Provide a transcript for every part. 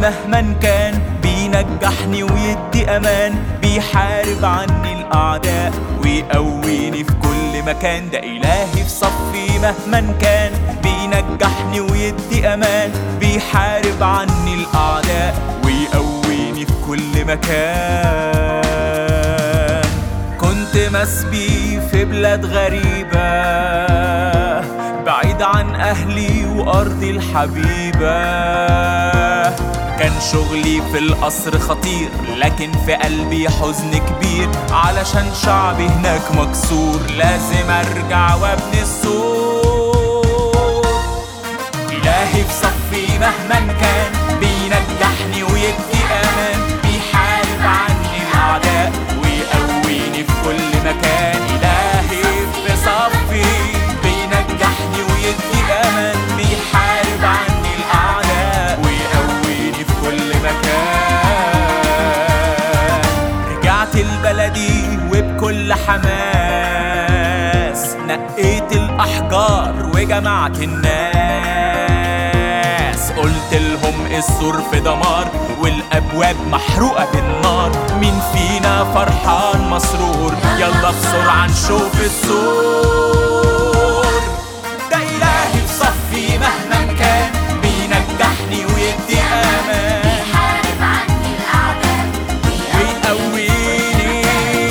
مهما كان بينجحني ويدي امان بيحارب عني الاعداء ويقويني في كل مكان ده الهي في صفي مهما كان بينجحني ويدي امان بيحارب عني الاعداء ويقويني في كل مكان كنت مسبي في بلاد غريبة بعيد عن أهلي وأرضي الحبيبة كان شغلي في القصر خطير لكن في قلبي حزن كبير علشان شعبي هناك مكسور لازم أرجع وأبني السور إلهي في صفي مهما كان بينجحني ويدي أمان بيحارب عني الأعداء ويقويني في كل مكان إلهي في صفي بينجحني ويدي أمان بيحارب عني الأعداء ويقويني في كل مكان رجعت لبلدي وبكل حماس نقيت الأحجار وجمعت الناس قلت لهم السور في دمار والأبواب محروقة بالنار مين فينا فرحان مسرور يلا بسرعة نشوف السور ده إلهي في صفي مهما كان بينجحني ويدي أمان بيحارب عني الأعداء ويقويني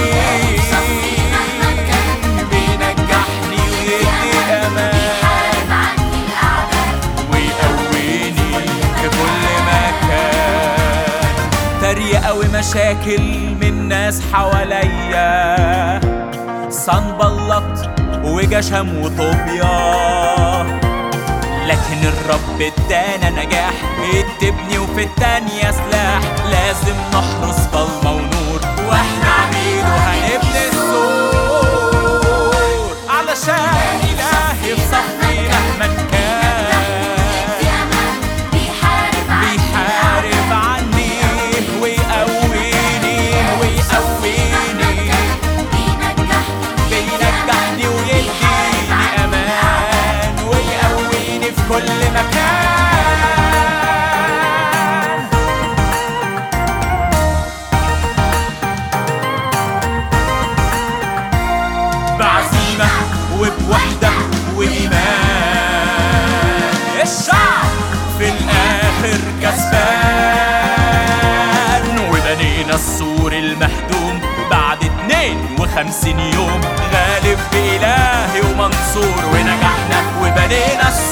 بينجحني ويدي أمان بيحارب عني الأعداء ويقويني في كل مكان تريقة ومشاكل من ناس حواليا صنبلط وجشم وطوبيا لكن الرب ادانا نجاح بتبني وفي التانية سلاح لازم نحرس ضلمة ونور واحنا عبيد وهنبني السور علشان إلهي في صفي مهما كان بيحارب عني بيحارب عني ويقويني ويقويني بينجحني ويديني امان ويقويني في كل مكان بعزيمة وبوحدة وإيمان الشعب في الآخر كسبان وبنينا السور المهدوم بعد 52 يوم غالب بإلهي ومنصور ونجحنا وبنينا السور